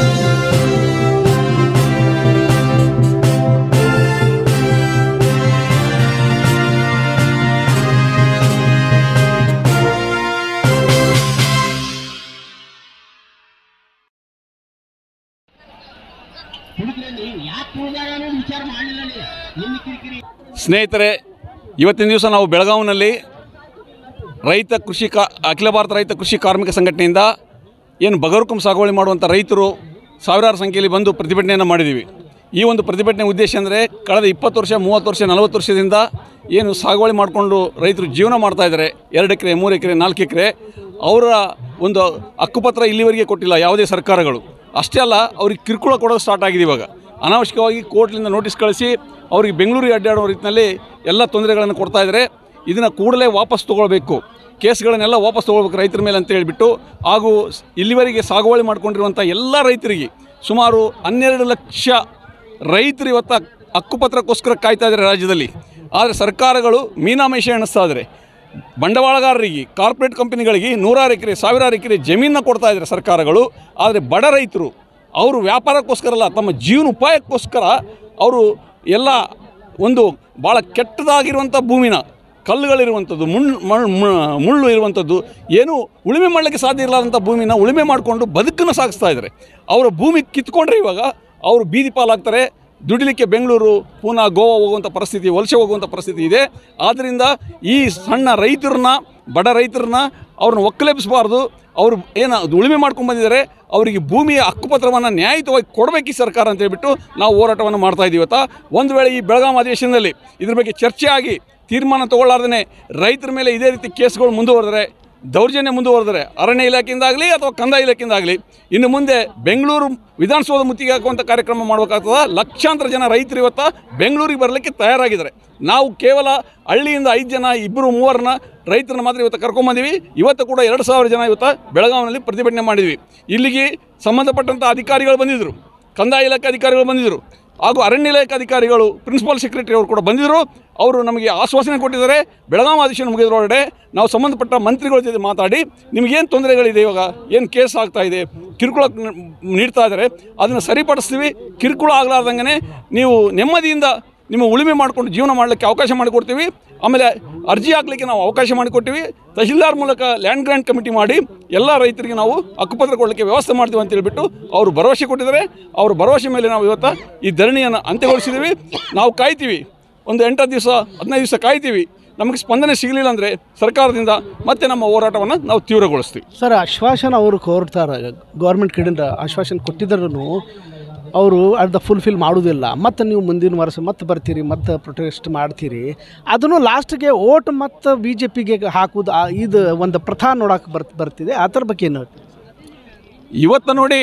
ಸ್ನೇಹಿತರೆ ಇವತ್ತಿನ ದಿವಸ ನಾವು ಬೆಳಗಾವಿನಲ್ಲಿ ರೈತ ಕೃಷಿ ಕಾ ಅಖಿಲ ಭಾರತ ರೈತ ಕೃಷಿ ಕಾರ್ಮಿಕ ಸಂಘಟನೆಯಿಂದ ಏನು ಬಗರುಕುಂ ಸಾಗುವಳಿ ಮಾಡುವಂಥ ರೈತರು ಸಾವಿರಾರು ಸಂಖ್ಯೆಯಲ್ಲಿ ಬಂದು ಪ್ರತಿಭಟನೆಯನ್ನು ಮಾಡಿದ್ದೀವಿ ಈ ಒಂದು ಪ್ರತಿಭಟನೆ ಉದ್ದೇಶ ಅಂದರೆ ಕಳೆದ ಇಪ್ಪತ್ತು ವರ್ಷ ಮೂವತ್ತು ವರ್ಷ ನಲವತ್ತು ವರ್ಷದಿಂದ ಏನು ಸಾಗುವಳಿ ಮಾಡಿಕೊಂಡು ರೈತರು ಜೀವನ ಮಾಡ್ತಾ ಇದ್ದಾರೆ ಎರಡು ಎಕರೆ ಮೂರು ಎಕರೆ ನಾಲ್ಕು ಎಕರೆ ಅವರ ಒಂದು ಹಕ್ಕುಪತ್ರ ಇಲ್ಲಿವರೆಗೆ ಕೊಟ್ಟಿಲ್ಲ ಯಾವುದೇ ಸರ್ಕಾರಗಳು ಅಷ್ಟೇ ಅಲ್ಲ ಅವ್ರಿಗೆ ಕಿರುಕುಳ ಕೊಡೋದು ಸ್ಟಾರ್ಟ್ ಆಗಿದೆ ಇವಾಗ ಅನಾವಶ್ಯಕವಾಗಿ ಕೋರ್ಟ್ಲಿಂದ ನೋಟಿಸ್ ಕಳಿಸಿ ಅವ್ರಿಗೆ ಬೆಂಗಳೂರಿಗೆ ಅಡ್ಡಾಡೋ ರೀತಿಯಲ್ಲಿ ಎಲ್ಲ ತೊಂದರೆಗಳನ್ನು ಕೊಡ್ತಾ ಇದ್ದಾರೆ ಇದನ್ನು ಕೂಡಲೇ ವಾಪಸ್ ತೊಗೊಳ್ಬೇಕು ಕೇಸ್ಗಳನ್ನೆಲ್ಲ ವಾಪಸ್ ತೊಗೊಳ್ಬೇಕು ರೈತರ ಮೇಲೆ ಅಂತ ಹೇಳಿಬಿಟ್ಟು ಹಾಗೂ ಸ್- ಇಲ್ಲಿವರೆಗೆ ಸಾಗುವಳಿ ಮಾಡ್ಕೊಂಡಿರುವಂಥ ಎಲ್ಲ ರೈತರಿಗೆ ಸುಮಾರು ಹನ್ನೆರಡು ಲಕ್ಷ ರೈತರು ಇವತ್ತು ಹಕ್ಕುಪತ್ರಕ್ಕೋಸ್ಕರ ಕಾಯ್ತಾ ಇದ್ದಾರೆ ರಾಜ್ಯದಲ್ಲಿ ಆದರೆ ಸರ್ಕಾರಗಳು ಮೀನಾಮೇಷ ಎಣಿಸ್ತಾ ಇದ್ದಾರೆ ಬಂಡವಾಳಗಾರರಿಗೆ ಕಾರ್ಪೊರೇಟ್ ಕಂಪನಿಗಳಿಗೆ ನೂರಾರು ಎಕರೆ ಸಾವಿರಾರು ಎಕರೆ ಜಮೀನನ್ನ ಕೊಡ್ತಾ ಇದ್ದಾರೆ ಸರ್ಕಾರಗಳು ಆದರೆ ಬಡ ರೈತರು ಅವರು ವ್ಯಾಪಾರಕ್ಕೋಸ್ಕರ ಅಲ್ಲ ತಮ್ಮ ಜೀವನೋಪಾಯಕ್ಕೋಸ್ಕರ ಅವರು ಎಲ್ಲ ಒಂದು ಭಾಳ ಕೆಟ್ಟದಾಗಿರುವಂಥ ಭೂಮಿನ ಕಲ್ಲುಗಳಿರುವಂಥದ್ದು ಮುಳ್ಳು ಮಣ್ಣು ಮು- ಮುಳ್ಳು ಇರುವಂಥದ್ದು ಏನು ಉಳುಮೆ ಮಾಡಲಿಕ್ಕೆ ಸಾಧ್ಯ ಇರಲಾದಂಥ ಭೂಮಿನ ಉಳುಮೆ ಮಾಡಿಕೊಂಡು ಬದುಕನ್ನು ಸಾಗಿಸ್ತಾ ಇದ್ದಾರೆ ಅವರ ಭೂಮಿ ಕಿತ್ಕೊಂಡ್ರೆ ಇವಾಗ ಅವರು ಬೀದಿ ಪಾಲಾಗ್ತಾರೆ ದುಡಿಲಿಕ್ಕೆ ಬೆಂಗಳೂರು ಪೂನಾ ಗೋವಾ ಹೋಗುವಂಥ ಪರಿಸ್ಥಿತಿ ವಲಸೆ ಹೋಗುವಂಥ ಪರಿಸ್ಥಿತಿ ಇದೆ ಆದ್ದರಿಂದ ಈ ಸಣ್ಣ ರೈತರನ್ನ ಬಡ ರೈತರನ್ನ ಅವ್ರನ್ನ ಒಕ್ಕಲೆಬ್ಬಿಸಬಾರ್ದು ಅವರು ಏನು ಉಳುಮೆ ಮಾಡ್ಕೊಂಡು ಬಂದಿದ್ದಾರೆ ಅವರಿಗೆ ಭೂಮಿಯ ಹಕ್ಕುಪತ್ರವನ್ನು ನ್ಯಾಯಯುತವಾಗಿ ಕೊಡಬೇಕು ಈ ಸರ್ಕಾರ ಅಂತ ಹೇಳ್ಬಿಟ್ಟು ನಾವು ಹೋರಾಟವನ್ನು ಮಾಡ್ತಾ ಇದ್ದೀವಿ ಇವತ್ತು ಒಂದು ವೇಳೆ ಈ ಬೆಳಗಾವಿ ಅಧಿವೇಶನದಲ್ಲಿ ಇದ್ರ ಬಗ್ಗೆ ಚರ್ಚೆ ಆಗಿ ತೀರ್ಮಾನ ತಗೊಳ್ಳಾರ್ದೇ ರೈತರ ಮೇಲೆ ಇದೇ ರೀತಿ ಕೇಸ್ಗಳು ಮುಂದುವರೆದರೆ ದೌರ್ಜನ್ಯ ಮುಂದುವರೆದರೆ ಅರಣ್ಯ ಇಲಾಖೆಯಿಂದಾಗಲಿ ಅಥವಾ ಕಂದಾಯ ಇಲಾಖೆಯಿಂದಾಗಲಿ ಇನ್ನು ಮುಂದೆ ಬೆಂಗಳೂರು ವಿಧಾನಸೌಧ ಮುತ್ತಿಗೆ ಹಾಕುವಂಥ ಕಾರ್ಯಕ್ರಮ ಮಾಡಬೇಕಾಗ್ತದೆ ಲಕ್ಷಾಂತರ ಜನ ರೈತರು ಇವತ್ತು ಬೆಂಗಳೂರಿಗೆ ಬರಲಿಕ್ಕೆ ತಯಾರಾಗಿದ್ದಾರೆ ನಾವು ಕೇವಲ ಹಳ್ಳಿಯಿಂದ ಐದು ಜನ ಇಬ್ಬರು ಮೂವರನ್ನ ರೈತರನ್ನ ಮಾತ್ರ ಇವತ್ತು ಕರ್ಕೊಂಬಂದಿವಿ ಇವತ್ತು ಕೂಡ ಎರಡು ಸಾವಿರ ಜನ ಇವತ್ತು ಬೆಳಗಾವಿನಲ್ಲಿ ಪ್ರತಿಭಟನೆ ಮಾಡಿದ್ವಿ ಇಲ್ಲಿಗೆ ಸಂಬಂಧಪಟ್ಟಂಥ ಅಧಿಕಾರಿಗಳು ಬಂದಿದ್ದರು ಕಂದಾಯ ಇಲಾಖೆ ಅಧಿಕಾರಿಗಳು ಬಂದಿದ್ದರು ಹಾಗೂ ಅರಣ್ಯ ಇಲಾಖೆ ಅಧಿಕಾರಿಗಳು ಪ್ರಿನ್ಸಿಪಾಲ್ ಸೆಕ್ರೆಟರಿ ಅವರು ಕೂಡ ಬಂದಿದ್ದರು ಅವರು ನಮಗೆ ಆಶ್ವಾಸನೆ ಕೊಟ್ಟಿದ್ದಾರೆ ಬೆಳಗಾವಿ ಅಧಿವೇಶನ ಮುಗಿದ್ರೊಳಗಡೆ ನಾವು ಸಂಬಂಧಪಟ್ಟ ಮಂತ್ರಿಗಳ ಜೊತೆ ಮಾತಾಡಿ ನಿಮಗೇನು ತೊಂದರೆಗಳಿದೆ ಇವಾಗ ಏನು ಕೇಸ್ ಆಗ್ತಾ ಇದೆ ಕಿರುಕುಳ ನ- ನೀಡ್ತಾ ಇದ್ದಾರೆ ಅದನ್ನು ಸರಿಪಡಿಸ್ತೀವಿ ಕಿರುಕುಳ ಆಗಲಾರ್ದಂಗೆ ನೀವು ನೆಮ್ಮದಿಯಿಂದ ನಿಮ್ಮ ಉಳುಮೆ ಮಾಡಿಕೊಂಡು ಜೀವನ ಮಾಡಲಿಕ್ಕೆ ಅವಕಾಶ ಮಾಡಿಕೊಡ್ತೀವಿ ಆಮೇಲೆ ಅರ್ಜಿ ಹಾಕಲಿಕ್ಕೆ ನಾವು ಅವಕಾಶ ಮಾಡಿಕೊಡ್ತೀವಿ ತಹಶೀಲ್ದಾರ್ ಮೂಲಕ ಲ್ಯಾಂಡ್ ಗ್ರ್ಯಾಂಟ್ ಕಮಿಟಿ ಮಾಡಿ ಎಲ್ಲ ರೈತರಿಗೆ ನಾವು ಹಕ್ಕುಪತ್ರ ಕೊಡಲಿಕ್ಕೆ ವ್ಯವಸ್ಥೆ ಮಾಡ್ತೀವಿ ಅಂತ ಹೇಳ್ಬಿಟ್ಟು ಅವರು ಭರವಸೆ ಕೊಟ್ಟಿದ್ದಾರೆ ಅವ್ರ ಭರವಸೆ ಮೇಲೆ ನಾವು ಇವತ್ತು ಈ ಧರಣಿಯನ್ನು ಅಂತ್ಯಗೊಳಿಸಿದ್ದೀವಿ ನಾವು ಕಾಯ್ತೀವಿ ಒಂದು ಎಂಟತ್ತು ದಿವಸ ಹದಿನೈದು ದಿವಸ ಕಾಯ್ತೀವಿ ನಮಗೆ ಸ್ಪಂದನೆ ಸಿಗಲಿಲ್ಲ ಅಂದರೆ ಸರ್ಕಾರದಿಂದ ಮತ್ತೆ ನಮ್ಮ ಹೋರಾಟವನ್ನು ನಾವು ತೀವ್ರಗೊಳಿಸ್ತೀವಿ ಸರ್ ಆಶ್ವಾಸನ ಅವರು ಕೋರ್ತಾರೆ ಗೌರ್ಮೆಂಟ್ ಕಡೆಯಿಂದ ಆಶ್ವಾಸನ ಕೊಟ್ಟಿದ್ರೂ ಅವರು ಅರ್ಧ ಫುಲ್ಫಿಲ್ ಮಾಡೋದಿಲ್ಲ ಮತ್ತು ನೀವು ಮುಂದಿನ ವರ್ಷ ಮತ್ತೆ ಬರ್ತೀರಿ ಮತ್ತೆ ಪ್ರೊಟೆಸ್ಟ್ ಮಾಡ್ತೀರಿ ಅದನ್ನು ಲಾಸ್ಟ್ಗೆ ಓಟ್ ಮತ್ತು ಬಿ ಜೆ ಪಿಗೆ ಹಾಕುವುದು ಆ- ಇದು ಒಂದು ಪ್ರಥಾ ನೋಡೋಕೆ ಬರ್ ಬರ್ತಿದೆ ಆ ಥರ ಬಗ್ಗೆ ಏನು ಹೇಳ್ತೀರಿ? ಇವತ್ತು ನೋಡಿ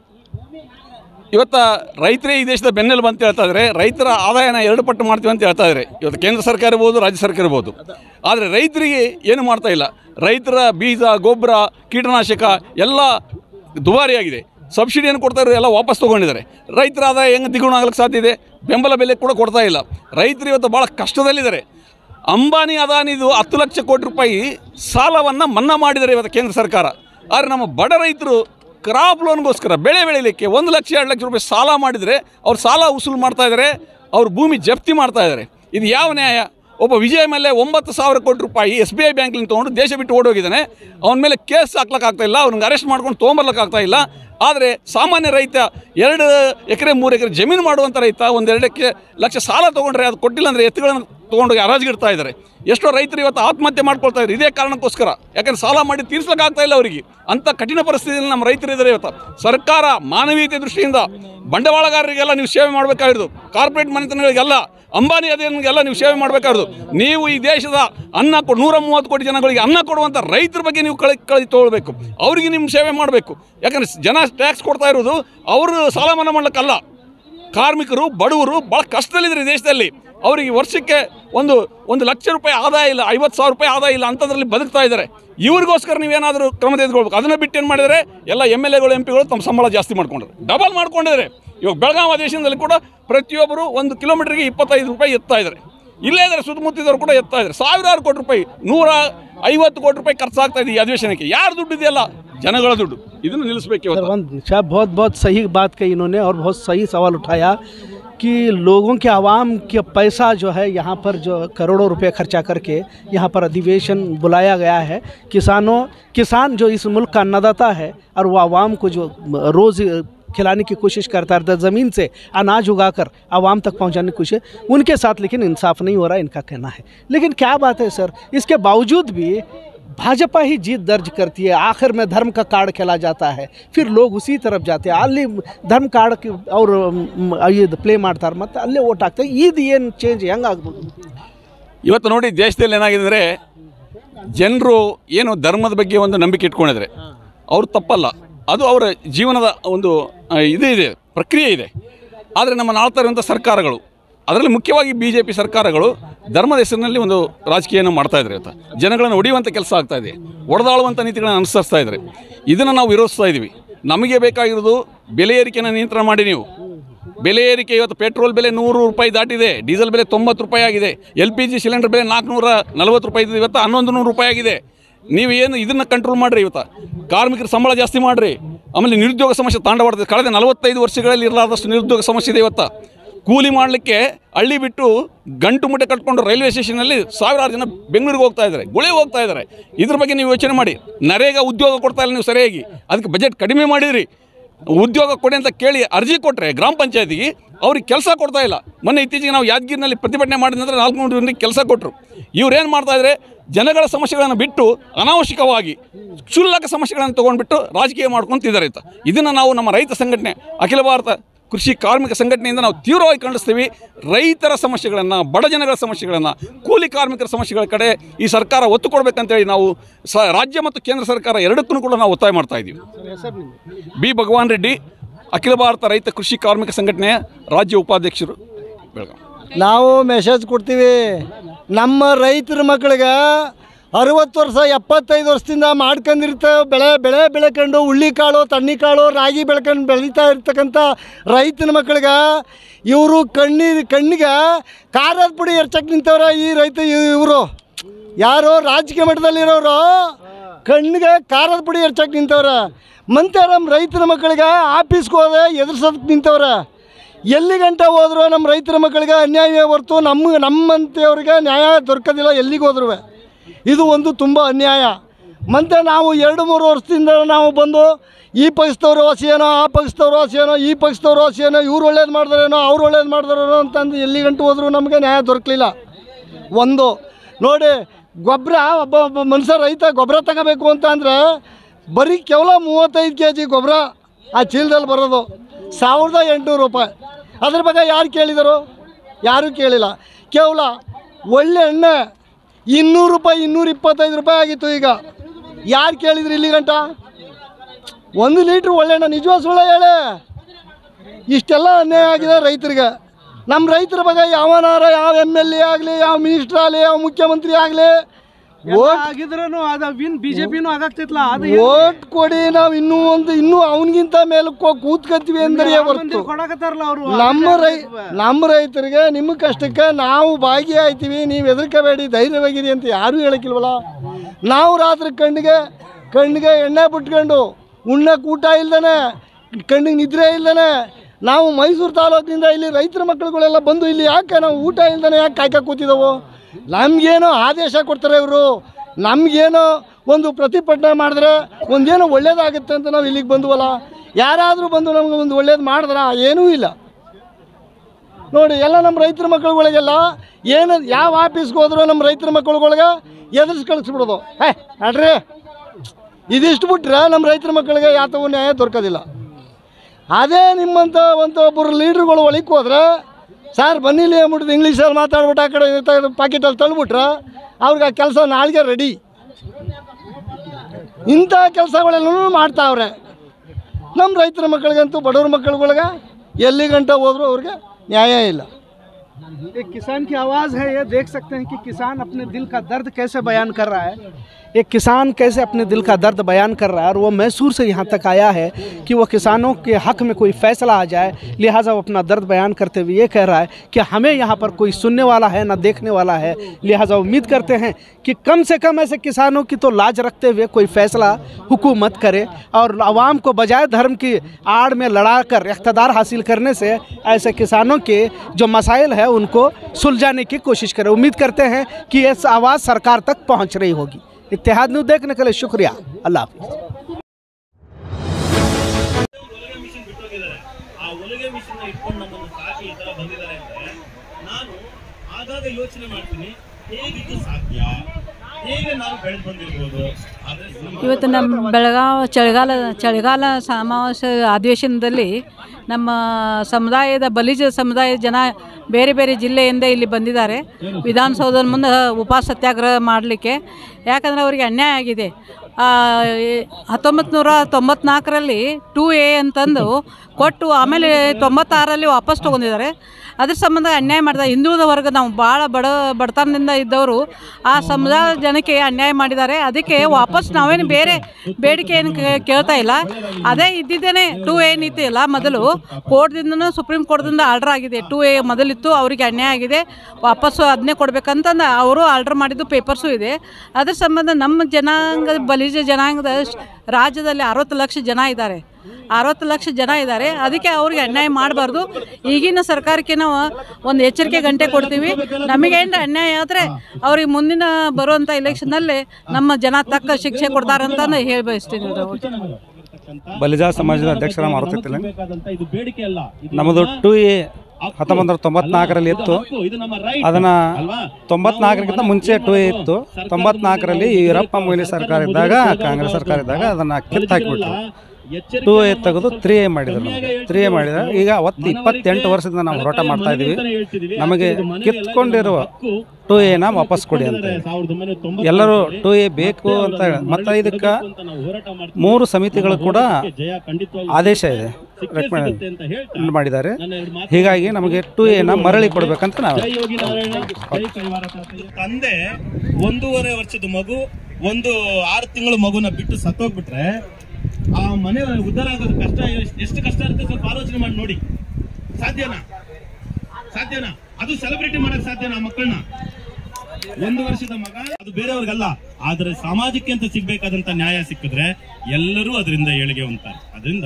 ಇವತ್ತು ರೈತರೇ ಈ ದೇಶದ ಬೆನ್ನೆಲುಬು ಅಂತ ಹೇಳ್ತಾ ಇದ್ದಾರೆ ರೈತರ ಆದಾಯನ ಎರಡು ಪಟ್ಟು ಮಾಡ್ತೀವಿ ಅಂತ ಹೇಳ್ತಾ ಇದ್ದಾರೆ ಇವತ್ತು ಕೇಂದ್ರ ಸರ್ಕಾರ ಇರ್ಬೋದು ರಾಜ್ಯ ಸರ್ಕಾರ ಇರ್ಬೋದು ಆದರೆ ರೈತರಿಗೆ ಏನು ಮಾಡ್ತಾ ಇಲ್ಲ ರೈತರ ಬೀಜ ಗೊಬ್ಬರ ಕೀಟನಾಶಕ ಎಲ್ಲ ದುಬಾರಿಯಾಗಿದೆ ಸಬ್ಸಿಡಿಯನ್ನು ಕೊಡ್ತಾ ಇರೋರು ಎಲ್ಲ ವಾಪಸ್ ತೊಗೊಂಡಿದ್ದಾರೆ ರೈತರ ಆದಾಯ ಹೆಂಗೆ ದ್ವಿಗುಣ ಆಗ್ಲಿಕ್ಕೆ ಸಾಧ್ಯ ಇದೆ ಬೆಂಬಲ ಬೆಲೆ ಕೂಡ ಕೊಡ್ತಾ ಇಲ್ಲ ರೈತರು ಇವತ್ತು ಭಾಳ ಕಷ್ಟದಲ್ಲಿದ್ದಾರೆ ಅಂಬಾನಿ ಅದಾನಿದು ಹತ್ತು ಲಕ್ಷ ಕೋಟಿ ರೂಪಾಯಿ ಸಾಲವನ್ನು ಮನ್ನಾ ಮಾಡಿದ್ದಾರೆ ಇವತ್ತು ಕೇಂದ್ರ ಸರ್ಕಾರ ಆದರೆ ನಮ್ಮ ಬಡ ರೈತರು ಕ್ರಾಪ್ ಲೋನ್ಗೋಸ್ಕರ ಬೆಳೆ ಬೆಳೀಲಿಕ್ಕೆ ಒಂದು ಲಕ್ಷ ಎರಡು ಲಕ್ಷ ರೂಪಾಯಿ ಸಾಲ ಮಾಡಿದರೆ ಅವ್ರು ಸಾಲ ವಸೂಲು ಮಾಡ್ತಾ ಇದ್ದಾರೆ ಅವ್ರ ಭೂಮಿ ಜಪ್ತಿ ಮಾಡ್ತಾ ಇದ್ದಾರೆ ಇದು ಯಾವ ನ್ಯಾಯ ಒಬ್ಬ ವಿಜಯ ಮೇಲೆ ಒಂಬತ್ತು ಸಾವಿರ ಕೋಟಿ ರೂಪಾಯಿ ಎಸ್ ಬಿ ಐ ಬ್ಯಾಂಕ್ಲಿಂದ ತೊಗೊಂಡು ದೇಶ ಬಿಟ್ಟು ಓಡೋಗಿದ್ದಾನೆ ಅವನ ಮೇಲೆ ಕೇಸ್ ಹಾಕ್ಲಿಕ್ಕಾಗ್ತಾ ಇಲ್ಲ ಅವ್ನಿಗೆ ಅರೆಸ್ಟ್ ಮಾಡ್ಕೊಂಡು ತೊಗೊಂಬರ್ಲಿಕ್ಕಾಗ್ತಾ ಇಲ್ಲ ಆದರೆ ಸಾಮಾನ್ಯ ರೈತ ಎರಡು ಎಕರೆ ಮೂರು ಎಕರೆ ಜಮೀನು ಮಾಡುವಂಥ ರೈತ ಒಂದು ಎರಡು ಎಕರೆ ಲಕ್ಷ ಸಾಲ ತೊಗೊಂಡ್ರೆ ಅದು ಕೊಟ್ಟಿಲ್ಲ ಅಂದರೆ ಎತ್ತುಗಳನ್ನು ತೊಗೊಂಡೋಗಿ ಹರಾಜಿಗಿಡ್ತಾ ಇದ್ದಾರೆ ಎಷ್ಟೋ ರೈತರು ಇವತ್ತು ಆತ್ಮಹತ್ಯೆ ಮಾಡ್ಕೊಳ್ತಾ ಇದ್ದಾರೆ ಇದೇ ಕಾರಣಕ್ಕೋಸ್ಕರ ಯಾಕಂದ್ರೆ ಸಾಲ ಮಾಡಿ ತೀರ್ಸ್ಲಿಕ್ಕಾಗ್ತಾ ಇಲ್ಲ ಅವರಿಗೆ ಅಂಥ ಕಠಿಣ ಪರಿಸ್ಥಿತಿಯಲ್ಲಿ ನಮ್ಮ ರೈತರು ಇದ್ದಾರೆ ಇವತ್ತು ಸರ್ಕಾರ ಮಾನವೀಯತೆ ದೃಷ್ಟಿಯಿಂದ ಬಂಡವಾಳಗಾರರಿಗೆಲ್ಲ ನೀವು ಸೇವೆ ಮಾಡಬೇಕಾಗಿರೋದು ಕಾರ್ಪೊರೇಟ್ ಮನೆತನಗಳಿಗೆಲ್ಲ ಅಂಬಾನಿ ಅದೇನಿಗೆಲ್ಲ ನೀವು ಸೇವೆ ಮಾಡಬೇಕಾದ್ರು ನೀವು ಈ ದೇಶದ ಅನ್ನ ಕೊ ನೂರ ಮೂವತ್ತು ಕೋಟಿ ಜನಗಳಿಗೆ ಅನ್ನ ಕೊಡುವಂಥ ರೈತರ ಬಗ್ಗೆ ನೀವು ಕಳಿ ಕಳಿ ತೊಗೊಳ್ಬೇಕು ಅವರಿಗೆ ನಿಮ್ಮ ಸೇವೆ ಮಾಡಬೇಕು ಯಾಕಂದ್ರೆ ಜನ ಟ್ಯಾಕ್ಸ್ ಕೊಡ್ತಾ ಇರೋದು ಅವರು ಸಾಲ ಮನ್ನಾ ಮಾಡ್ಲಿಕ್ಕಲ್ಲ ಕಾರ್ಮಿಕರು ಬಡವರು ಭಾಳ ಕಷ್ಟದಲ್ಲಿದ್ದಾರೆ ಈ ದೇಶದಲ್ಲಿ ಅವರಿಗೆ ವರ್ಷಕ್ಕೆ ಒಂದು ಒಂದು ಲಕ್ಷ ರೂಪಾಯಿ ಆದಾಯ ಇಲ್ಲ ಐವತ್ತು ಸಾವಿರ ರೂಪಾಯಿ ಆದಾಯ ಇಲ್ಲ ಅಂಥದ್ರಲ್ಲಿ ಬದುಕ್ತಾ ಇದ್ದಾರೆ ಇವ್ರಿಗೋಸ್ಕರ ನೀವೇನಾದರೂ ಕ್ರಮ ತೆಗೆದುಕೊಳ್ಬೇಕು ಅದನ್ನು ಬಿಟ್ಟು ಏನು ಮಾಡಿದರೆ ಎಲ್ಲ ಎಮ್ ಎಲ್ ಎಗಳು ಎಂ ಪಿಗಳು ತಮ್ಮ ಸಂಬಳ ಜಾಸ್ತಿ ಮಾಡ್ಕೊಂಡ್ರು ಡಬಲ್ ಮಾಡ್ಕೊಂಡಿದ್ದಾರೆ ಇವಾಗ ಬೆಳಗಾವಿ ಅಧಿವೇಶನದಲ್ಲಿ ಕೂಡ ಪ್ರತಿಯೊಬ್ಬರು ಒಂದು ಕಿಲೋಮೀಟ್ರಿಗೆ ಇಪ್ಪತ್ತೈದು ರೂಪಾಯಿ ಎತ್ತಾ ಇದ್ದಾರೆ ಇಲ್ಲೇ ಇದ್ದಾರೆ ಸುತ್ತಮುತ್ತಿದವರು ಕೂಡ ಎತ್ತಾ ಇದ್ದಾರೆ ಸಾವಿರಾರು ಕೋಟಿ ರೂಪಾಯಿ ನೂರ ಐವತ್ತು ಕೋಟಿ ರೂಪಾಯಿ ಖರ್ಚಾಗ್ತಾ ಇದೆ ಈ ಅಧಿವೇಶನಕ್ಕೆ ಯಾರು ದುಡ್ಡು ಇದೆಯಲ್ಲ ಜನಗಳ ದುಡ್ಡು ಇದನ್ನು ನಿಲ್ಲಿಸಬೇಕು सर ಇವತ್ತು वन शाह बहुत बहुत सही बात कही इन्होंने और बहुत सही सवाल उठाया कि लोगों के आवाम के पैसा जो है यहाँ पर जो करोड़ों रुपए खर्चा करके यहाँ पर अधिवेशन बुलाया गया है किसानों किसान जो इस मुल्क का अन्नदाता है और वो आवाम को जो रोज़ खिलाने की कोशिश करता है ज़मीन से अनाज उगाकर आवाम तक पहुंचाने की कोशिश उनके साथ लेकिन इंसाफ नहीं हो रहा इनका कहना है लेकिन क्या बात है सर इसके बावजूद भी भाजपा ही जीत दर्ज करती है आखिर में धर्म का कार्ड खेला जाता है फिर लोग उसी तरफ जाते हैं ಅಲ್ಲಿ ಧರ್ಮ ಕಾರ್ಡ್ ಅವರು ಇದು ಪ್ಲೇ ಮಾಡ್ತಾರೆ ಮತ್ತು ಅಲ್ಲೇ ಓಟ್ ಹಾಕ್ತಾರೆ ಇದು ಏನು ಚೇಂಜ್ ಹೆಂಗೆ ಆಗ್ಬೋದು ಇವತ್ತು ನೋಡಿ ದೇಶದಲ್ಲಿ ಏನಾಗಿದೆ ಅಂದರೆ ಜನರು ಏನು ಧರ್ಮದ ಬಗ್ಗೆ ಒಂದು ನಂಬಿಕೆ ಇಟ್ಕೊಂಡಿದ್ರೆ ಅವ್ರು ತಪ್ಪಲ್ಲ ಅದು ಅವರ ಜೀವನದ ಒಂದು ಆ, ಇದು ಇದೆ ಪ್ರಕ್ರಿಯೆ ಇದೆ ಆದರೆ ನಮ್ಮನ್ನು ಆಳ್ತಾ ಇರುವಂಥ ಸರ್ಕಾರಗಳು ಅದರಲ್ಲಿ ಮುಖ್ಯವಾಗಿ ಬಿ ಜೆ ಪಿ ಸರ್ಕಾರಗಳು ಧರ್ಮದ ಹೆಸರಿನಲ್ಲಿ ಒಂದು ರಾಜಕೀಯನ ಮಾಡ್ತಾ ಇದ್ದಾರೆ ಇವತ್ತು ಜನಗಳನ್ನು ಹೊಡೆಯುವಂಥ ಕೆಲಸ ಆಗ್ತಾ ಇದೆ ಒಡೆದಾಳುವಂಥ ನೀತಿಗಳನ್ನು ಅನುಸರಿಸ್ತಾ ಇದ್ದಾರೆ ಇದನ್ನು ನಾವು ವಿರೋಧಿಸ್ತಾ ಇದ್ದೀವಿ ನಮಗೆ ಬೇಕಾಗಿರೋದು ಬೆಲೆ ಏರಿಕೆಯನ್ನು ನಿಯಂತ್ರಣ ಮಾಡಿ ನೀವು ಬೆಲೆ ಏರಿಕೆ ಇವತ್ತು ಪೆಟ್ರೋಲ್ ಬೆಲೆ ನೂರು ರೂಪಾಯಿ ದಾಟಿದೆ ಡೀಸೆಲ್ ಬೆಲೆ ತೊಂಬತ್ತು ರೂಪಾಯಿ ಆಗಿದೆ ಎಲ್ ಪಿ ಜಿ ಸಿಲಿಂಡರ್ ಬೆಲೆ ನಾಲ್ಕುನೂರ ನಲವತ್ತು ರೂಪಾಯಿ ಇದ್ದು ಇವತ್ತು ಹನ್ನೊಂದು ನೂರು ರೂಪಾಯಿ ಆಗಿದೆ ನೀವು ಏನು ಇದನ್ನು ಕಂಟ್ರೋಲ್ ಮಾಡಿರಿ ಇವತ್ತು ಕಾರ್ಮಿಕರ ಸಂಬಳ ಜಾಸ್ತಿ ಮಾಡಿರಿ ಆಮೇಲೆ ನಿರುದ್ಯೋಗ ಸಮಸ್ಯೆ ತಾಂಡವಾಡ್ತದೆ ಕಳೆದ ನಲವತ್ತೈದು ವರ್ಷಗಳಲ್ಲಿ ಇರಲಾರ್ದಷ್ಟು ನಿರುದ್ಯೋಗ ಸಮಸ್ಯೆ ಇದೆ ಇವತ್ತು ಕೂಲಿ ಮಾಡಲಿಕ್ಕೆ ಹಳ್ಳಿ ಬಿಟ್ಟು ಗಂಟು ಮುಟ್ಟೆ ಕಟ್ಕೊಂಡು ರೈಲ್ವೆ ಸ್ಟೇಷನಲ್ಲಿ ಸಾವಿರಾರು ಜನ ಬೆಂಗಳೂರಿಗೆ ಹೋಗ್ತಾ ಇದ್ದಾರೆ ಗುಳೆ ಹೋಗ್ತಾ ಇದ್ದಾರೆ ಇದ್ರ ಬಗ್ಗೆ ನೀವು ಯೋಚನೆ ಮಾಡಿ ನರೇಗಾ ಉದ್ಯೋಗ ಕೊಡ್ತಾ ಇಲ್ಲ ನೀವು ಸರಿಯಾಗಿ ಅದಕ್ಕೆ ಬಜೆಟ್ ಕಡಿಮೆ ಮಾಡಿದ್ರಿ ಉದ್ಯೋಗ ಕೊಡಿ ಅಂತ ಕೇಳಿ ಅರ್ಜಿ ಕೊಟ್ಟರೆ ಗ್ರಾಮ ಪಂಚಾಯತಿಗೆ ಅವ್ರಿಗೆ ಕೆಲಸ ಕೊಡ್ತಾ ಇಲ್ಲ ಮೊನ್ನೆ ಇತ್ತೀಚೆಗೆ ನಾವು ಯಾದಗಿರಿನಲ್ಲಿ ಪ್ರತಿಭಟನೆ ಮಾಡಿದ ನಂತರ ನಾಲ್ಕುನೂರು ಜನರಿಗೆ ಕೆಲಸ ಕೊಟ್ಟರು ಇವ್ರೇನು ಮಾಡ್ತಾ ಇದ್ದಾರೆ ಜನಗಳ ಸಮಸ್ಯೆಗಳನ್ನು ಬಿಟ್ಟು ಅನಾವಶ್ಯಕವಾಗಿ ಕ್ಷುಲ್ಲಕ ಸಮಸ್ಯೆಗಳನ್ನು ತೊಗೊಂಡ್ಬಿಟ್ಟು ರಾಜಕೀಯ ಮಾಡ್ಕೊತಿದ್ದಾರೆ ಅಂತ ಇದನ್ನು ನಾವು ನಮ್ಮ ರೈತ ಸಂಘಟನೆ ಅಖಿಲ ಭಾರತ ಕೃಷಿ ಕಾರ್ಮಿಕ ಸಂಘಟನೆಯಿಂದ ನಾವು ತೀವ್ರವಾಗಿ ಖಂಡಿಸ್ತೀವಿ ರೈತರ ಸಮಸ್ಯೆಗಳನ್ನು ಬಡ ಜನಗಳ ಸಮಸ್ಯೆಗಳನ್ನು ಕೂಲಿ ಕಾರ್ಮಿಕರ ಸಮಸ್ಯೆಗಳ ಕಡೆ ಈ ಸರ್ಕಾರ ಒತ್ತು ಕೊಡಬೇಕಂತೇಳಿ ನಾವು ಸ ರಾಜ್ಯ ಮತ್ತು ಕೇಂದ್ರ ಸರ್ಕಾರ ಎರಡಕ್ಕೂ ಕೂಡ ನಾವು ಒತ್ತಾಯ ಮಾಡ್ತಾ ಇದ್ದೀವಿ ಬಿ ಭಗವಾನ್ ರೆಡ್ಡಿ ಅಖಿಲ ಭಾರತ ರೈತ ಕೃಷಿ ಕಾರ್ಮಿಕ ಸಂಘಟನೆಯ ರಾಜ್ಯ ಉಪಾಧ್ಯಕ್ಷರು ಬೆಳಗಾವಿ ನಾವು ಮೆಸೇಜ್ ಕೊಡ್ತೀವಿ ನಮ್ಮ ರೈತರ ಮಕ್ಕಳಿಗೆ ಅರುವತ್ತು ವರ್ಷ ಎಪ್ಪತ್ತೈದು ವರ್ಷದಿಂದ ಮಾಡ್ಕೊಂಡಿರ್ತ ಬೆಳೆ ಬೆಳೆ ಬೆಳ್ಕೊಂಡು ಹುಳ್ಳಿಕಾಳು ತಣ್ಣಿಕಾಳು ರಾಗಿ ಬೆಳ್ಕೊಂಡು ಬೆಳೀತಾ ಇರ್ತಕ್ಕಂಥ ರೈತನ ಮಕ್ಕಳಿಗೆ ಇವರು ಕಣ್ಣೀರು ಕಣ್ಣಿಗೆ ಖಾರದ ಪುಡಿ ಎರ್ಚಕ್ಕೆ ನಿಂತವ್ರೆ ಈ ರೈತ ಇವರು ಯಾರು ರಾಜಕೀಯ ಮಟ್ಟದಲ್ಲಿರೋರು ಕಣ್ಣಿಗೆ ಖಾರದ ಪುಡಿ ಎರ್ಚಕ್ಕೆ ನಿಂತವ್ರೆ ಮತ್ತೆ ನಮ್ಮ ರೈತರ ಮಕ್ಕಳಿಗೆ ಆಫೀಸ್ಗೆ ಹೋದೆ ಎದುರ್ಸೋದಕ್ಕೆ ನಿಂತವ್ರೆ ಎಲ್ಲಿ ಗಂಟ ಹೋದ್ರು ನಮ್ಮ ರೈತರ ಮಕ್ಕಳಿಗೆ ಅನ್ಯಾಯವೇ ಹೊರ್ತು ನಮ್ಮ ನಮ್ಮಂತೆಯವ್ರಿಗೆ ನ್ಯಾಯ ದೊರಕೋದಿಲ್ಲ ಎಲ್ಲಿಗೆ ಹೋದ್ರು ಇದು ಒಂದು ತುಂಬ ಅನ್ಯಾಯ ಮತ್ತು ನಾವು ಎರಡು ಮೂರು ವರ್ಷದಿಂದ ನಾವು ಬಂದು ಈ ಪಕ್ಷದವ್ರು ವಾಸಿಯೇನೋ ಆ ಪಕ್ಷದವ್ರು ವಾಸಿಯೇನೋ ಈ ಪಕ್ಷದವ್ರು ವಾಸಿಯೇನೋ ಇವ್ರು ಒಳ್ಳೇದು ಮಾಡಿದ್ರೇನೋ ಅವ್ರು ಒಳ್ಳೇದು ಮಾಡಿದ್ರೇನೋ ಅಂತಂದು ಎಲ್ಲಿ ಗಂಟು ಹೋದ್ರು ನಮಗೆ ನ್ಯಾಯ ದೊರಕಲಿಲ್ಲ ಒಂದು ನೋಡಿ ಗೊಬ್ಬರ ಒಬ್ಬ ಒಬ್ಬ ಮನುಷ್ಯ ರೈತ ಗೊಬ್ಬರ ತಗೋಬೇಕು ಅಂತ ಅಂದರೆ ಬರೀ ಕೇವಲ ಮೂವತ್ತೈದು ಕೆ ಜಿ ಗೊಬ್ಬರ ಆ ಚೀಲದಲ್ಲಿ ಬರೋದು ಸಾವಿರದ ಎಂಟುನೂರು ರೂಪಾಯಿ ಅದ್ರ ಬಗ್ಗೆ ಯಾರು ಕೇಳಿದರು ಯಾರೂ ಕೇಳಿಲ್ಲ ಕೇವಲ ಒಳ್ಳೆ ಎಣ್ಣೆ ಇನ್ನೂರು ರೂಪಾಯಿ ಇನ್ನೂರ ಇಪ್ಪತ್ತೈದು ರೂಪಾಯಿ ಆಗಿತ್ತು ಈಗ ಯಾರು ಕೇಳಿದ್ರು ಇಲ್ಲಿ ಗಂಟ ಒಂದು ಲೀಟ್ರ್ ಒಳ್ಳೆ ಎಣ್ಣೆ ನಿಜವಾದ ಸುಳ್ಳ ಹೇಳಿ ಇಷ್ಟೆಲ್ಲ ಅನ್ಯಾಯ ಆಗಿದೆ ರೈತರಿಗೆ ನಮ್ಮ ರೈತರ ಬಗ್ಗೆ ಯಾವನಾರ ಯಾವ ಎಮ್ ಎಲ್ ಎ ಆಗಲಿ ಯಾವ ಮಿನಿಸ್ಟ್ರ್ ಆಗಲಿ ಯಾವ ಮುಖ್ಯಮಂತ್ರಿ ಆಗಲಿ ಓಟ್ ಆಗಿದ್ರೂ ಅದು ವಿನ್ ಬಿ ಜೆ ಪಿನೂ ಆಗಾಗ್ತಿತ್ಲ ಅದು ಓಟ್ ಕೊಡಿ ನಾವು ಇನ್ನೂ ಒಂದು ಇನ್ನೂ ಅವನಿಗಿಂತ ಮೇಲಕ್ಕೆ ಹೋಗಿ ಕೂತ್ಕೊತೀವಿ ಅಂದರೆ ಹೊರ್ತು ಕೊಡಕತ್ತಾರಲ್ಲ ಅವರು ನಮ್ಮ ರೈ ನಮ್ಮ ರೈತರಿಗೆ ನಿಮ್ಮ ಕಷ್ಟಕ್ಕೆ ನಾವು ಭಾಗಿಯಾಯ್ತೀವಿ ನೀವು ಹೆದರ್ಕೋಬೇಡಿ ಧೈರ್ಯವಾಗಿರಿ ಅಂತ ಯಾರೂ ಹೇಳಕ್ಕಿಲ್ವಲ್ಲ ನಾವು ರಾತ್ರಿ ಕಣ್ಣಿಗೆ ಕಣ್ಣಿಗೆ ಎಣ್ಣೆ ಬಿಟ್ಕೊಂಡು ಉಣ್ಣಕ್ಕೆ ಊಟ ಇಲ್ದೇ ಕಣ್ಣಿಗೆ ನಿದ್ರೆ ಇಲ್ದೇ ನಾವು ಮೈಸೂರು ತಾಲೂಕಿನಿಂದ ಇಲ್ಲಿ ರೈತರ ಮಕ್ಕಳುಗಳೆಲ್ಲ ಬಂದು ಇಲ್ಲಿ ಯಾಕೆ ನಾವು ಊಟ ಇಲ್ದೇ ಯಾಕೆ ಕಾಯ್ಕ ಕೂತಿದ್ದವು ನಮಗೇನೋ ಆದೇಶ ಕೊಡ್ತಾರೆ ಇವರು ನಮಗೇನೋ ಒಂದು ಪ್ರತಿಭಟನೆ ಮಾಡಿದ್ರೆ ಒಂದೇನೋ ಒಳ್ಳೇದಾಗುತ್ತೆ ಅಂತ ನಾವು ಇಲ್ಲಿಗೆ ಬಂದ್ವಲ್ಲ ಯಾರಾದರೂ ಬಂದು ನಮ್ಗೆ ಒಂದು ಒಳ್ಳೇದು ಮಾಡಿದ್ರ ಏನೂ ಇಲ್ಲ ನೋಡಿ ಎಲ್ಲ ನಮ್ಮ ರೈತರ ಮಕ್ಕಳುಗಳಿಗೆಲ್ಲ ಏನು ಯಾವ ಆಫೀಸ್ಗೆ ಹೋದ್ರು ನಮ್ಮ ರೈತರ ಮಕ್ಕಳುಗಳಿಗೆ ಎದುರಿಸಿ ಕಳಿಸ್ಬಿಡೋದು ಹೇ ನಡ್ರಿ ಇದಿಷ್ಟು ಬಿಟ್ರೆ ನಮ್ಮ ರೈತರ ಮಕ್ಕಳಿಗೆ ಯಾತವು ನ್ಯಾಯ ದೊರಕೋದಿಲ್ಲ ಅದೇ ನಿಮ್ಮಂಥ ಒಂದು ಒಬ್ಬರು ಲೀಡ್ರುಗಳು ಒಳಕ್ಕೆ ಹೋದ್ರೆ ಸರ್ ಬನ್ನಿಲಿ ಅಂದ್ಬಿಟ್ಟು ಇಂಗ್ಲೀಷಲ್ಲಿ ಮಾತಾಡ್ಬಿಟ್ಟು ಆ ಕಡೆ ತೆಗೆದು ಪಾಕೆಟಲ್ಲಿ ತಳ್ಬಿಟ್ರೆ ಅವ್ರಿಗೆ ಆ ಕೆಲಸ ನಾಳೆಗೆ ರೆಡಿ ಇಂಥ ಕೆಲಸಗಳೆಲ್ಲನೂ ಮಾಡ್ತಾವ್ರೆ ನಮ್ಮ ರೈತರ ಮಕ್ಕಳಿಗಂತೂ ಬಡವ್ರ ಮಕ್ಕಳುಗಳಿಗೆ ಎಲ್ಲಿ ಗಂಟ ಹೋದ್ರು ಅವ್ರಿಗೆ ನ್ಯಾಯ ಇಲ್ಲ एक किसान की आवाज़ है ये देख सकते हैं कि किसान अपने दिल का दर्द कैसे बयान कर रहा है एक किसान कैसे अपने दिल का दर्द बयान कर रहा है और वो मैसूर से यहाँ तक आया है कि वो किसानों के हक में कोई फैसला आ जाए लिहाजा वो अपना दर्द बयान करते हुए ये कह रहा है कि हमें यहाँ पर कोई सुनने वाला है ना देखने वाला है लिहाजा उम्मीद करते हैं कि कम से कम ऐसे किसानों की तो लाज रखते हुए कोई फैसला हुकूमत करे और आवाम को बजाय धर्म की आड़ में लड़ा कर इकतदार हासिल करने से ऐसे किसानों के जो मसाइल है उनको सुलझाने की कोशिश करे उम्मीद करते हैं कि ये आवाज़ सरकार तक पहुँच रही होगी इतिहाद न्यूज़ देखने के लिए शुक्रिया अल्लाह हाफिज़ ಆ ಹೊಲಿಗೆ ಮಿಷನ್ ಇಟ್ಕೊಂಡು ನಮ್ಮನ್ನು ಸಾಕಿ ಈ ತರ ಬಂದಿದ್ದಾರೆ ಅಂದ್ರೆ ನಾನು ಆಗಾಗ ಯೋಚನೆ ಮಾಡ್ತೀನಿ ಹೇಗಿದ್ದು ಸಾಧ್ಯ ಹೇಗೆ ನಾವು ಬೆಳೆದು ಬಂದಿರ್ಬೋದು ಆದ್ರೆ ನಮ್ಮ ಇವತ್ತು ನಮ್ಮ ಬೆಳಗಾವಿ ಚಳಿಗಾಲ ಚಳಿಗಾಲ ಸಮಾವೇಶ ಅಧಿವೇಶನದಲ್ಲಿ ನಮ್ಮ ಸಮುದಾಯದ ಬಲಿಜ ಸಮುದಾಯದ ಜನ ಬೇರೆ ಬೇರೆ ಜಿಲ್ಲೆಯಿಂದ ಇಲ್ಲಿ ಬಂದಿದ್ದಾರೆ ವಿಧಾನಸೌಧದ ಮುಂದೆ ಉಪವಾಸ ಸತ್ಯಾಗ್ರಹ ಮಾಡಲಿಕ್ಕೆ ಯಾಕಂದರೆ ಅವರಿಗೆ ಅನ್ಯಾಯ ಆಗಿದೆ ಹತ್ತೊಂಬತ್ತು ನೂರ ತೊಂಬತ್ನಾಲ್ಕರಲ್ಲಿ ಟೂ ಎ ಅಂತಂದು ಕೊಟ್ಟು ಆಮೇಲೆ ತೊಂಬತ್ತಾರರಲ್ಲಿ ವಾಪಸ್ ತೊಗೊಂಡಿದ್ದಾರೆ ಅದ್ರ ಸಂಬಂಧ ಅನ್ಯಾಯ ಮಾಡಿದ್ದಾರೆ ಹಿಂದುಳಿದ ವರ್ಗ ನಾವು ಭಾಳ ಬಡ ಬಡತನದಿಂದ ಇದ್ದವರು ಆ ಸಮುದಾಯ ಜನಕ್ಕೆ ಅನ್ಯಾಯ ಮಾಡಿದ್ದಾರೆ ಅದಕ್ಕೆ ವಾಪಸ್ ನಾವೇನು ಬೇರೆ ಬೇಡಿಕೆ ಏನು ಕೇ- ಕೇಳ್ತಾ ಇಲ್ಲ ಅದೇ ಇದ್ದಿದ್ದೇನೆ ಟೂ ಎ ನೀತಿ ಇಲ್ಲ ಮೊದಲು ಕೋರ್ಟ್ದಿಂದನೂ ಸುಪ್ರೀಂ ಕೋರ್ಟ್ದಿಂದ ಆರ್ಡರ್ ಆಗಿದೆ ಟೂ ಎ ಮೊದಲಿತ್ತು ಅವರಿಗೆ ಅನ್ಯಾಯ ಆಗಿದೆ ವಾಪಸ್ಸು ಅದನ್ನೇ ಕೊಡ್ಬೇಕಂತಂದು ಅವರು ಆರ್ಡರ್ ಮಾಡಿದ್ದು ಪೇಪರ್ಸು ಇದೆ ಅದ್ರ ಸಂಬಂಧ ನಮ್ಮ ಜನಾಂಗದ ಬಲಿಜ ಜನಾಂಗದ ಶ- ರಾಜ್ಯದಲ್ಲಿ ಅರವತ್ತು ಲಕ್ಷ ಜನ ಇದ್ದಾರೆ ಅರವತ್ತು ಲಕ್ಷ ಜನ ಇದ್ದಾರೆ ಅದಕ್ಕೆ ಅವ್ರಿಗೆ ಅನ್ಯಾಯ ಮಾಡಬಾರ್ದು ಈಗಿನ ಸರ್ಕಾರಕ್ಕೆ ನಾವು ಒಂದು ಎಚ್ಚರಿಕೆ ಗಂಟೆ ಕೊಡ್ತೀವಿ ನಮಗೇನು ಅನ್ಯಾಯ ಆದರೆ ಅವ್ರಿಗೆ ಮುಂದಿನ ಬರುವಂಥ ಇಲೆಕ್ಷನ್ನಲ್ಲಿ ನಮ್ಮ ಜನ ತಕ್ಕ ಶಿಕ್ಷೆ ಕೊಡ್ತಾರಂತ ಹೇಳಿ ಬಯಸ್ತೀನಿ ಬಲಿಜ ಸಮಾಜದ ಅಧ್ಯಕ್ಷರ ಮಾರುತಿತ್ತಿಲ್ಲ ಬೇಕಾದಂತ ಇದು ಬೇಡಿಕೆ ಅಲ್ಲ ಇದು ನಮ್ಮದು ಟು ಎ ಹತ್ತೊಂಬತ್ತು ನೂರ ತೊಂಬತ್ನಾಲ್ಕರಲ್ಲಿ ಇತ್ತು ಹಕ್ಕು, ಇದು ನಮ್ಮ ರೈಟ್ ಅದನ್ನ ಅಲ್ವಾ ತೊಂಬತ್ನಾಲ್ಕರಿಗಿಂತ ಮುಂಚೆ ಟು ಎ ಇತ್ತು ತೊಂಬತ್ನಾಲ್ಕರಲ್ಲಿ ವೀರಪ್ಪ ಮೊಯ್ಲಿ ಸರ್ಕಾರ ಇದ್ದಾಗ ಕಾಂಗ್ರೆಸ್ ಸರ್ಕಾರ ಇದ್ದಾಗ ಅದನ್ನು ಕಿತ್ತು ಹಾಕಿಬಿಟ್ರು ಎಚ್ಚರಿಕೆ ಟು ಎ ತೆಗೆದು ತ್ರೀ ಎ ಮಾಡಿದ್ರು ನಮಗೆ ತ್ರೀ ಎ ಮಾಡಿದ್ರೆ ಈಗ ಅವತ್ತು ಇಪ್ಪತ್ತೆಂಟು ವರ್ಷದಿಂದ ನಾವು ಹೋರಾಟ ಮಾಡ್ತಾ ಇದ್ದೀವಿ ನಮಗೆ ಕಿತ್ಕೊಂಡಿರುವ ಟು ಎನ ವಾಪಸ್ ಕೊಡಿ ಅಂತ ಹೇಳಿ. ಸಾವಿರದ ಒಂಬೈನೂರ ತೊಂಬತ್ತು ಎಲ್ಲರೂ ಟು ಎ ಬೇಕು ಅಂತ ಹೇಳಿ ಮತ್ತು ಇದಕ್ಕೆ ಅಂತ ನಾವು ಹೋರಾಟ ಮಾಡ್ತೀವಿ ಮೂರು ಸಮಿತಿಗಳು ಕೂಡ ಜಯ ಖಂಡಿತವಾಗ್ಲೂ ಆದೇಶ ಇದೆ ಸಿಕ್ಕೇ ಸಿಗುತ್ತೆ ಅಂತ ಹೇಳ್ತಾ ಮಾಡಿದ್ದಾರೆ ನನ್ನ ಎರಡು ಮಾತು ಹೀಗಾಗಿ ನಮಗೆ ಟು ಎನ ಮರಳಿ ಕೊಡಬೇಕಂತ ನಾವು ಜೈ ಯೋಗಿ ನಾರಾಯಣ ಜೈ ಕೈವಾರ ತಾತಯ್ಯ. ತಂದೆ ಒಂದೂವರೆ ವರ್ಷದ ಮಗು ಒಂದು ಆರು ತಿಂಗಳ ಮಗುನ ಬಿಟ್ಟು ಸತ್ತೋಗ್ಬಿಟ್ರೆ ಆ ಮನೆ ಉದ್ಧಾರ ಆಗೋದು ಕಷ್ಟ ಎಷ್ಟ್- ಎಷ್ಟು ಕಷ್ಟ ಇರುತ್ತೆ ಸ್ವಲ್ಪ ಆಲೋಚನೆ ಮಾಡಿ ನೋಡಿ ಸಾಧ್ಯನಾ ಸಾಧ್ಯನಾ ಅದು ಸೆಲೆಬ್ರಿಟಿ ಮಾಡಕ್ ಸಾಧ್ಯನಾ ಆ ಮಕ್ಕಳನ್ನ ಒಂದು ವರ್ಷದ ಮಗ ಅದು ಬೇರೆಯವ್ರಿಗಲ್ಲ ಆದ್ರೆ ಸಮಾಜಕ್ಕೆ ಅಂತ ಸಿಗ್ಬೇಕಾದಂತ ನ್ಯಾಯ ಸಿಕ್ಕಿದ್ರೆ ಎಲ್ಲರೂ ಅದರಿಂದ ಏಳಿಗೆ ಹೊಂದ್ತಾರೆ ಅದರಿಂದ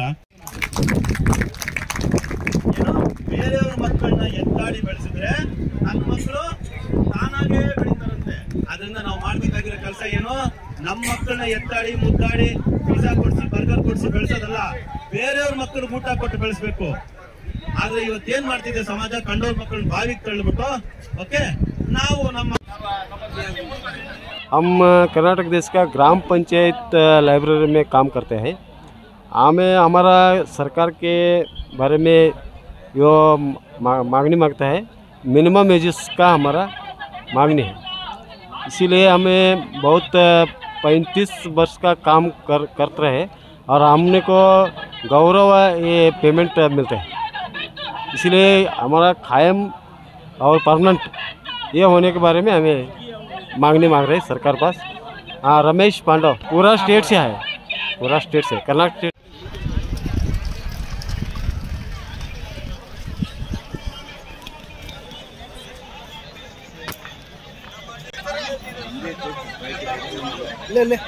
ಬೇರೆಯವ್ರ ಮಕ್ಕಳನ್ನ ಎತ್ತಾಡಿ ಬೆಳೆಸಿದ್ರೆ ನನ್ನ ಮಕ್ಕಳು ತಾನಾಗೇ ಬೆಳಿತಾರಂತೆ ಅದರಿಂದ ನಾವು ಮಾಡ್ಬೇಕಾಗಿರೋ ಕೆಲಸ ಏನು ನಮ್ಮ ಮಕ್ಕಳನ್ನ ಎತ್ತಾಡಿ ಮುದ್ದಾಡಿ ಪಿಜ್ಜಾ ಕೊಡ್ಸಿ ಬರ್ಗರ್ ಕೊಡ್ಸಿ ಬೆಳೆಸೋದಲ್ಲ ಬೇರೆಯವ್ರ ಮಕ್ಕಳು ಊಟ ಕೊಟ್ಟು ಬೆಳೆಸ್ಬೇಕು ಆದ್ರೆ ಇವತ್ತೇನ್ ಮಾಡ್ತಿದೆ ಸಮಾಜ ಕಂಡವ್ರ ಮಕ್ಕಳನ್ನ ಬಾವಿಗೆ ತಳ್ಳಿಬಿಟ್ಟು ಓಕೆ ನಾವು ನಮ್ಮ हम कर्नाटक देश का ग्राम पंचायत लाइब्रेरी में काम करते हैं हमें हमारा सरकार के बारे में जो मा- मांगनी मांगता है मिनिमम एजेस का हमारा मांगनी है इसीलिए हमें बहुत पैंतीस वर्ष का काम कर करते रहे और हमने को गौरव ये पेमेंट मिलते हैं इसलिए हमारा कायम और परमानेंट ये होने के बारे में हमें मांगनी मांग रहे हैं सरकार पास हाँ रमेश पांडव पूरा स्टेट से है पूरा स्टेट से कर्नाटक स्टेट ले ले